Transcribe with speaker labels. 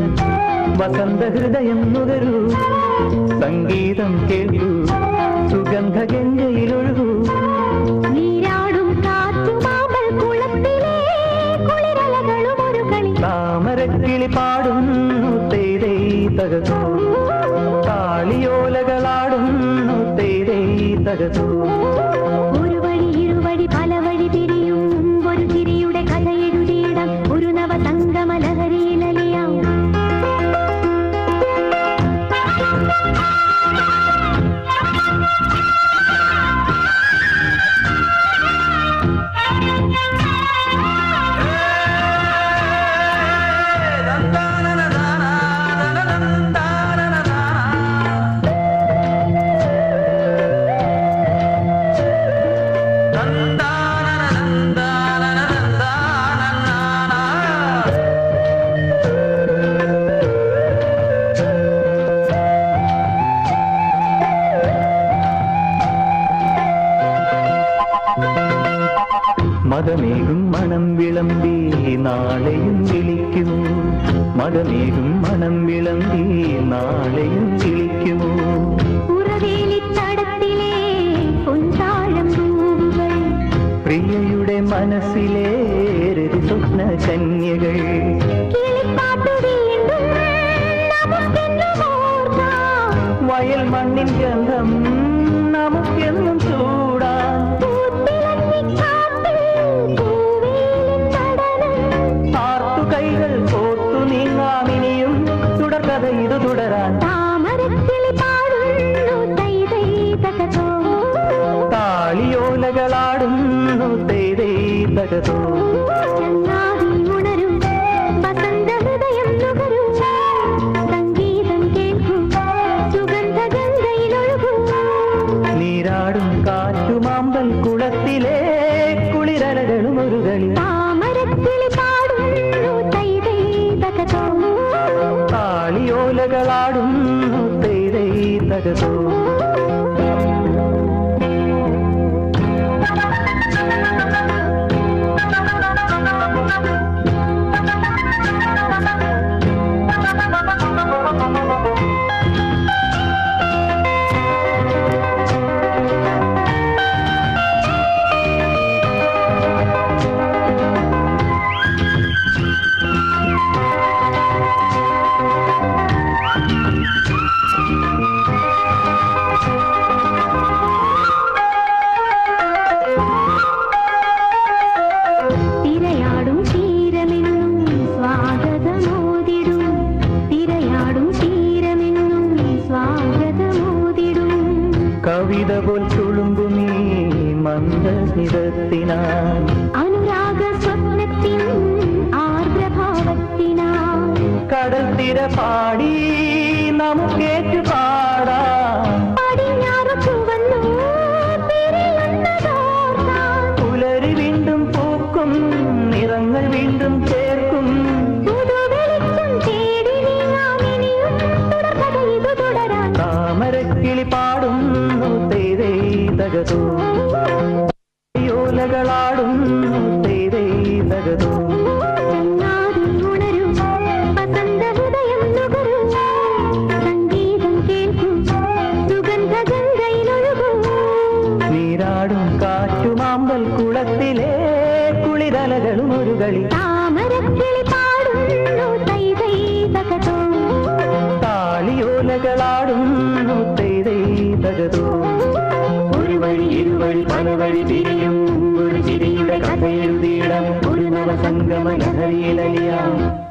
Speaker 1: വസന്ത ഹൃദയം നുകരൂ സംഗീതം കേൾക്കൂ സുഗന്ധ ഗംഗയിലൊഴുകൂ
Speaker 2: നീരാടും കാറ്റുമാമ്പൽ കുളത്തിലെ കുളിരലകളും ഒരു കളി
Speaker 1: താമരക്കിളി പാടുന്നു തേരേ തകതൂ താളിയോലകളാടുന്നു തേരേ തകതൂ
Speaker 2: ഒരു വഴി ഇരുവഴി പല വഴി തിരിയും ഒരു ചിരിയുടെ കഥ എഴുതിയിടാം ഒരു നവ സംഗമ ലഹരിയിലലിയാം
Speaker 1: മതമേകും മണം വിളമ്പി നാളെയും വിളിക്കുമോ മതമേകും മണം വിളമ്പി നാളെയും വിളിക്കുമോ
Speaker 2: ഉറവേലിത്തടത്തിലെ പൊൻതാഴം പൂവുകൾ
Speaker 1: പ്രിയയുടെ മനസ്സിലെ രതി സ്വപ്ന കന്യകൾ
Speaker 2: കിളിപ്പാട്ടു വീണ്ടും നമുക്കെന്നും ഓർക്കാം.
Speaker 1: വയൽ മണ്ണിൻ ഗന്ധം നമുക്കെന്നും ചൂടാൻ
Speaker 2: പൂത്തിളങ്ങിക്കാട്ടിൽ പൂവേലിൻ നടനം.
Speaker 1: ആർത്തു കൈകൾ കോർത്തു നീങ്ങാമിനിയും തുടർക്കഥ ഇത് തുടരാൻ
Speaker 2: താമരക്കിളി പാടുന്നു തൈ തൈ തകതോ.
Speaker 1: താളിയോലകളാടുന്നു തേരേ തകതോ
Speaker 2: ചങ്ങാതി ഉണരൂ, വസന്തഹൃദയം നുകരൂ. സംഗീതം കേൾക്കൂ, സുഗന്ധഗംഗയിലൊഴുകൂ.
Speaker 1: നീരാടും കാറ്റുമാമ്പൽ കുളത്തിലെ കുളിരലകളും ഒരു കളി
Speaker 2: താമരക്കിളി പാടുന്നു തൈ തൈ തകതോ.
Speaker 1: താളിയോലകളാടുന്നു തേരേ തകതോ
Speaker 2: തിരയാടും തീരമെന്നും സ്വാഗതമോതിടും തിരയാടും തീരമെന്നും സ്വാഗതമോതിടും
Speaker 1: കവിത പോൽ തുളുമ്പുമീ മന്ദസ്മിതത്തിനാൽ
Speaker 2: അനുരാഗ സ്വപ്നത്തിൻ ആർദ്രഭാവത്തിനാൽ
Speaker 1: കടൽ തിര പാടി നമുക്കേറ്റു പാടാം
Speaker 2: പടിഞ്ഞാറ് ചുവന്നു തിരിയുന്നതോർത്താൽ
Speaker 1: പുലരി വീണ്ടും പൂക്കും നിറങ്ങൾ വീണ്ടും ചേർക്കും
Speaker 2: പുതുവെളിച്ചം തേടി നീങ്ങാമിനിയും തുടർക്കഥ ഇതു തുടരാൻ
Speaker 1: താമരക്കിളി പാടുന്നു തേരേ തകതോ യോലകളാടുന്നു തേരേ തകതോ
Speaker 2: ചങ്ങാതി ഉണരൂ, വസന്തഹൃദയം നുകരൂ. സംഗീതം കേൾക്കൂ, സുഗന്ധഗംഗയിലൊഴുകൂ.
Speaker 1: നീരാടും കാറ്റുമാമ്പൽ കുളത്തിലെ കുളിരലകളും ഒരു കളി
Speaker 2: താമരക്കിളി പാടുന്നു തൈ തൈ തകതോ.
Speaker 1: താളിയോലകളാടുന്നു തേരേ തകതോ ഒരു വഴി ഇരുവഴി പല വഴി തിരിയും ഒരു ചിരിയുടെ കഥ എഴുതിയിടം ഒരു നവസംഗമ ലഹരിയിലലിയാം